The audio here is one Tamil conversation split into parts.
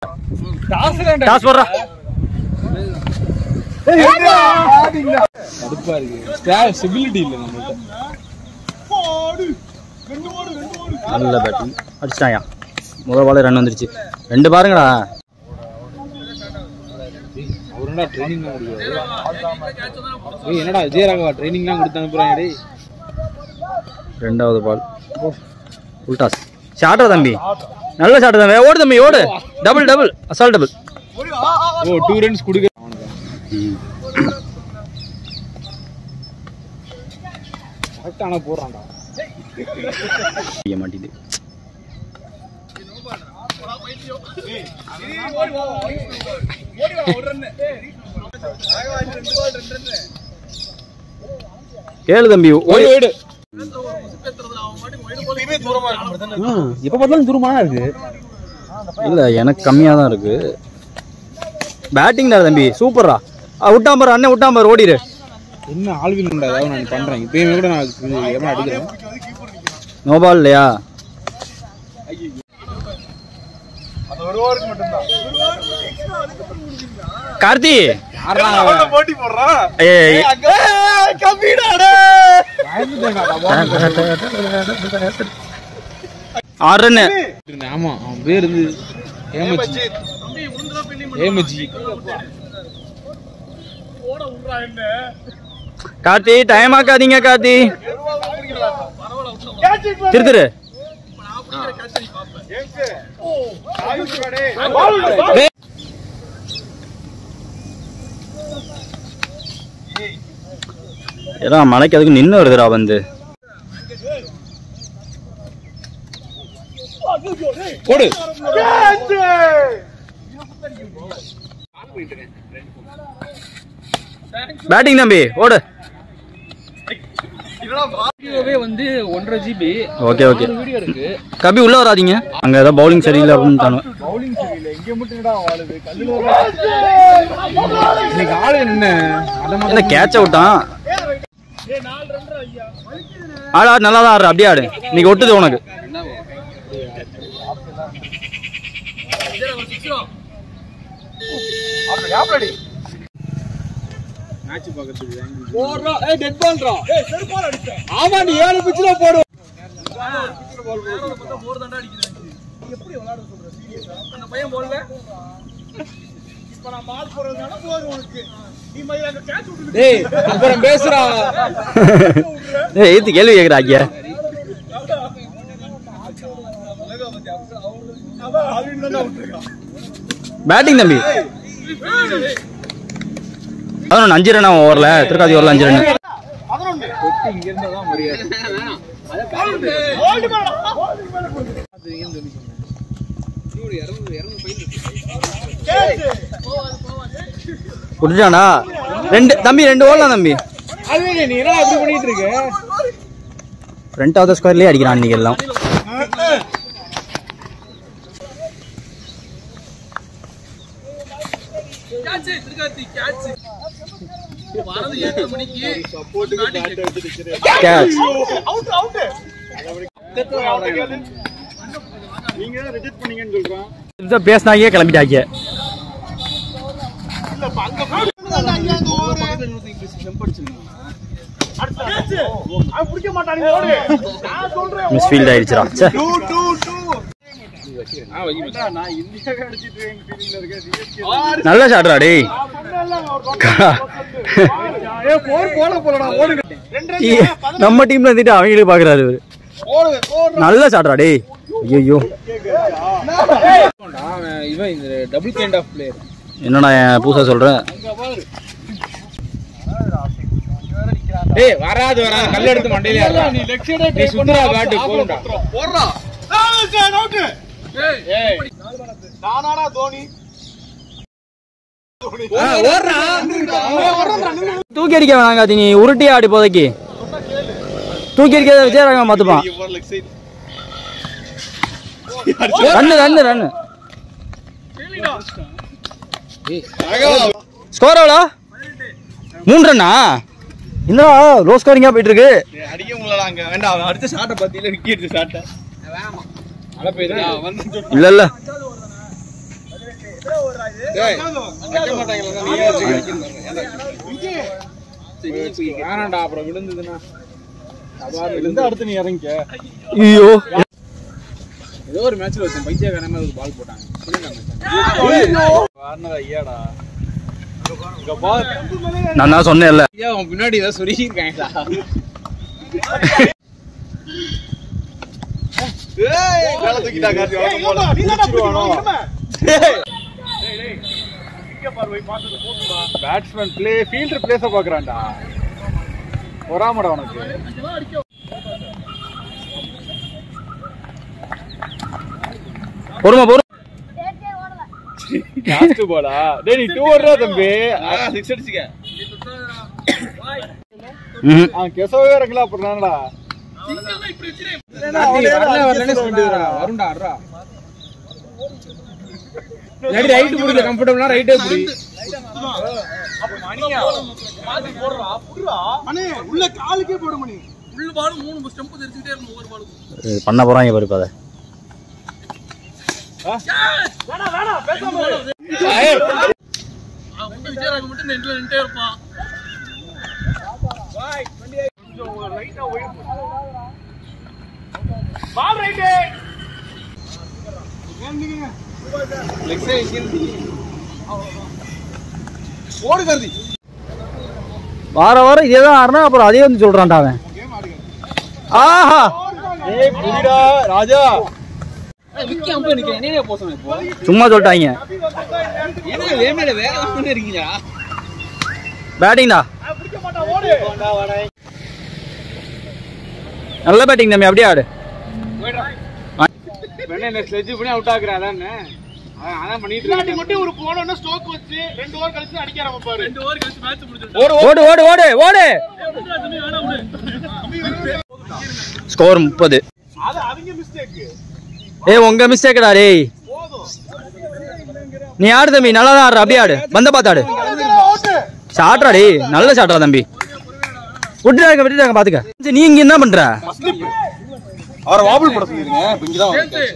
டாஸ் போடுறா கடுப்பா இருக்கு சிபிலிட்டி இல்ல நம்மள்ட்ட நல்ல பேட்டிங் அடிச்சிட்டாயா முதல் பால் ரன் வந்துருச்சு ரெண்டு பாருங்கடா அவர் என்னடா ட்ரைனிங் முடியாது ஏய் என்னடா விஜயராகவா ட்ரைனிங்லாம் கொடுத்து அனுப்புறாங்க டேய் ரெண்டாவது பால் உல்டாஸ் ஷார்ட்டா தம்பி நல்ல ஷார்ட் தம்பி ஓடு தம்பி ஓடு டபுள் டபுள் அசால் டபுள் ஓ டூ ரன்ஸ் கொடுக்க அவனுக்கு கரெக்டான போடுறான்டா செய்ய மாட்டேங்குது கேளு தம்பி ஓடி ஓடு எப்ப பார்த்தாலும் தூரமா இருக்கு இல்ல எனக்கு கம்மியா தான் இருக்கு பேட்டிங் தான் தம்பி சூப்பரா விட்டாம் பாரு அண்ணன் விட்டாம் பாரு ஓடிடு என்ன ஆள்வில் உண்டா ஏதாவது நான் பண்றேன் இப்பயுமே கூட நான் எவனை அடிக்கிறேன் நோ பால் இல்லையா கார்த்தி யாரா அவன்? ஏய், ஆறு ரன்னு இருந்தேன். ஆமா அவன் பேர் இருந்து ஏமஜி ஏமஜி கார்த்தி டைம் ஆக்காதீங்க கார்த்தி திரு திரு ஏடா மலைக்கு அதுக்கு நின்று வருதுடா வந்து போடு பேட்டிங் தம்பி ஓடு வீடியோவே வந்து ஒன்றரை ஜிபி ஓகே ஓகே வீடியோ இருக்கு கபி உள்ள வராதீங்க அங்க ஏதோ பவுலிங் சரியில்லை அப்படின்னு தானே பவுலிங் சரியில்லை இங்க மட்டும் என்னடா வாழுது கல்லுல இன்னைக்கு ஆளு என்ன அத என்ன கேட்ச விட்டான் ஆடு ஆடு நல்லா தான் ஆடுற அப்படியே ஆடு இன்னைக்கு ஒட்டுது உனக்கு மேட்ச் பார்க்கறதுக்கு போடுறோம் ஏய் டெட் பால்றோம் ஏய் செரு பால் அடிச்ச ஆமா நீ ஏழு பிச்சில போடு டேய் அப்புறம் பேசுறா ஏய் ஏத்து கேள்வி கேக்குறாங்க பேட்டிங் தம்பி பதினொன்று அஞ்சு ரன் ஓவரில் திருக்காதி ஓவரில் அஞ்சு ரன் கொட்டி இங்க இருந்தா தான் மரியாதை குடிச்சானா ரெண்டு தம்பி ரெண்டு ஓடலாம் தம்பி அதுவே நீ என்ன அப்படி பண்ணிட்டு இருக்க ரெண்டாவது ஸ்கொயர்லேயே அடிக்கிறான் இன்னைக்கு எல்லாம் கேட்ச் நிமிஷம் பேசினாங்க கிளம்பிட்டாங்க மிஸ் ஃபீல்ட் ஆயிடுச்சுடா ச்சே நல்ல ஷாட்ரா டேய் டீ- நம்ம டீம்ல இருந்துட்டு அவங்களுக்கு பாக்குறாரு இவரு நல்ல ஷாட்ரா டேய் ஐயோ அவன் இவன் இந்த டபுள் கைண்ட் ஆஃப் பிளேயர் என்னடா என் புதுசா சொல்றேன் டேய் வராது வராது கல்ல எடுத்து மண்டையில ஏறுடா. நீ லெக் சைடே ட்ரை பண்ணா பேட் போடுடா போடுறா ஏய் நானாடா தோனி ஓடுறா தூக்கி அடிக்க வேணாம் காத்தி நீ உருட்டி ஆடி போதைக்கு தூக்கி அடிக்காத விஜயராகவன் பார்த்துப்பான் ரன்னு ரன்னு ரன்னு ஸ்கோர் எவ்வளோ மூணு ரன்னா என்னடா லோ ஸ்கோரிங்கா போயிட்டு இருக்கு அடிக்க முடியல அங்க வேண்டாம் அவன் அடுத்த ஷாட்டை பத்தியில விக்கி எடுத்து ஷாட்டை மழை பெய்யுதா வந்து இல்ல இல்ல டேய், வைக்க மாட்டாங்களா? நீயே வச்சு வைக்கணும். வேணாம்டா அப்புறம் விழுந்ததுன்னா விழுந்து அடுத்து நீ இறங்கிக்க ஐயோ ஏதோ ஒரு மேட்ச்ல வச்சேன் பைத்தியக்காரமா ஒரு பால் போட்டாங்க வார்னர் ஐயாடா இங்க பால் நான் தான் சொன்னேன்ல ஐயா உன் பின்னாடி ஏதோ சொருகிருக்காங்கடா பேட்ஸ்மேன் பிளே ஃபீல்டர் பிளேஸ பாக்குறான்டா பொறாமடா உனக்கு பொறுமை பொறுமை லாஸ்ட் பாலா டேய் நீ டூ ஓடுறா தம்பி சிக்ஸ் அடிச்சுக்க ம்ஹும். ஆ கெசவே இறங்கல அப்புறம் என்னடா வரல வரலன்னு சொல்லிட்டு வரும்டா அட்ரா இல்லாட்டி ரைட் புடில கம்ஃபர்டபுளா ரைட்டே புடி இது பண்ண போறாங்க பாரு இப்ப அதை ஓடு கருதி வார வாரம் இதே தான் ஆடுனா அப்புறம் அதே வந்து சொல்றான்டா அவன் ஆஹா ஏய் புடிடா ராஜா சும்மா சொல்லிட்டாங்க என்ன வேமேல வேற வந்து இருக்கீங்களா பேட்டிங்டா நல்ல பேட்டிங் தம்பி அப்படியே ஆடு என்ன என்ன ஸ்லெட்ஜ் பண்ணி அவுட் ஆக்குறேன் அதானே அதான் அதான் பண்ணிட்டு இருக்கேன் மட்டும் ஒரு போனோன்னு ஸ்டோக் வச்சு ரெண்டு ஓவர் கழிச்சு அடிக்க ஆரம்பிப்பாரு ரெண்டு ஓவர் கழிச்சு மேட்ச் முடிஞ்சிடும் ஓடு ஓடு ஓடு ஓடு ஸ்கோர் முப்பது அது அவங்க மிஸ்டேக் ஏய் உங்க மிஸ்டேக்கடா டேய் நீ ஆடு தம்பி நல்லா தான் ஆடுற அப்படியே ஆடு வந்த பார்த்து ஆடு ஷாட்ரா டேய் நல்ல ஷாட்ரா தம்பி விட்டுட்டாங்க விட்டுட்டாங்க பாத்துக்க சரி, நீ இங்க என்ன பண்ற அவரை வாபிள் போட சொல்லிருங்க இப்ப இங்க தான்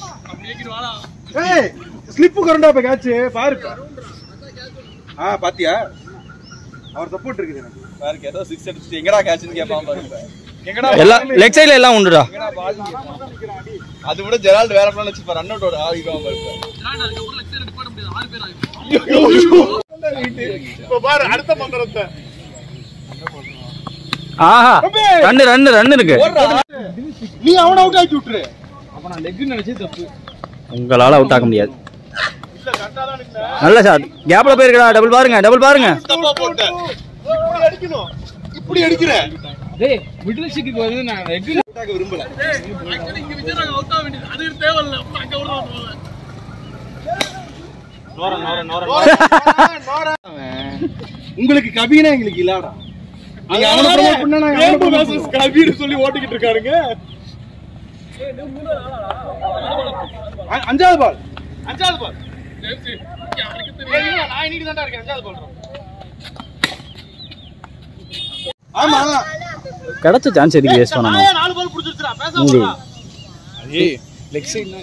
ஏய் ஸ்லிப் கரண்டா இப்ப கேட்ச் பாரு இப்ப. ஆ பாத்தியா அவர் சப்போர்ட் இருக்குது எனக்கு பாருக்கு ஏதோ 6 அடிச்சு எங்கடா கேட்ச்னு கேட்பான் பாரு இப்ப. எங்கடா எல்லாம் லெக் சைடுல எல்லாம் உண்டுடா எங்கடா ball னு கேட்பான். அது விட ஜெரால்ட் வேற பிளான் வச்சு ரன் அவுட் ஆகிடுவான் பாரு இப்ப. இப்ப பாரு அடுத்த மந்திரத்தை ஆஹா ரன்னு ரன்னு ரன்னு இருக்கு நீ அவன அவுட் ஆக்கி விட்டுரு அப்ப நான் லெக் நினைச்சே தப்பு உங்களால அவுட் ஆக முடியாது இல்ல கரெக்டா தான் நின்னேன் நல்ல ஷாட் கேப்ல போயிருக்கடா டபுள் பாருங்க டபுள் பாருங்க தப்பா போட்டேன் இப்படி அடிக்கணும் இப்படி அடிக்கிற டேய் மிடில் ஸ்டிக்கு வந்து நான் லெக் அவுட் ஆக விரும்பல உங்களுக்கு கபீனா எங்களுக்கு இல்லாடா நீங்க அவன ப்ரோமோட் பண்ணா நாங்க அவன ப்ரோமோட் கபீர் சொல்லி ஓட்டிக்கிட்டு இருக்காருங்க அ- அஞ்சாவது பால் அஞ்சாவது பால் நான் இன்னைக்கு தான் இருக்கேன் அஞ்சாவது பால் ஆமா கிடைச்ச சான்ஸ் எதுக்கு வேஸ்ட் பண்ணணும் நாலு பால் புடிச்சிருச்சுடா பேச இங்கே. ஏய் லெக் சைடு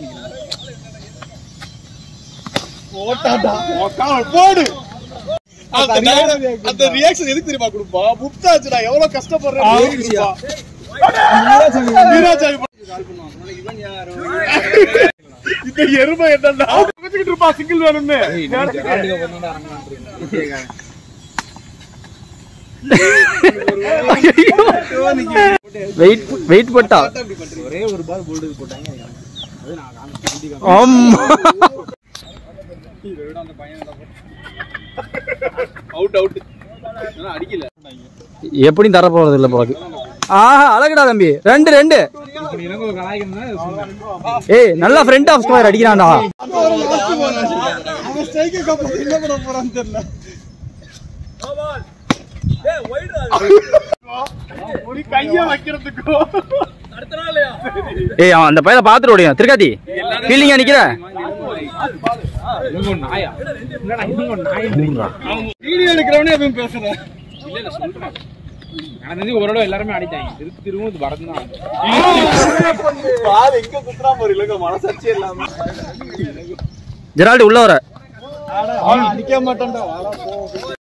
போட்டாடா போடு அந்த ரியாக்ஷன் எதுக்கு தெரியுமா கொடுப்பா முப்தாச்சுடா எவ்வளவு கஷ்டப்படுறேன் இந்த எருமை என்னடா வச்சுக்கிட்டு இருப்பா சிங்கிள் வேணும்னு வெயிட் வெயிட் போட்டா ஒரே ஒரு பால் போல்டு போட்டாங்க ஆமா அவுட் அவுட் அடிக்கல எப்படி தர போறது இல்ல போல ஆஹா அழகுடா தம்பி ரெண்டு ரெண்டு இப்படி எனக்கு ஒரு கலாய்க்கம் தான் ஏய் நல்லா ஃப்ரண்ட் ஆஃப் ஸ்கொயர் அடிக்கிறான்டா அவன் ஸ்ட்ரைக்கர் கப் என்ன பண்ண போறான்னு தெரியல ஒரு கைய வைக்கிறதுக்கோ ஏய் அவன் அந்த பையனை பாத்துட்டு ஓடியா திருக்காத்தி ஃபீல்டிங்கா நிக்கிற வீடியோ எடுக்கிறவனே எப்பயும் பேசுறேன் இல்ல இல்ல சொல்றேன் எனக்கு தெரிஞ்சு ஒரு தடவை எல்லாருமே அடித்தாங்க திருப்பி திரும்ப இது வரது தான் பால் எங்க குத்துறா போற இல்லங்க மனசாட்சியே இல்லாம ஜெரால்டு உள்ள வர அடிக்க மாட்டேன்டா வாடா போ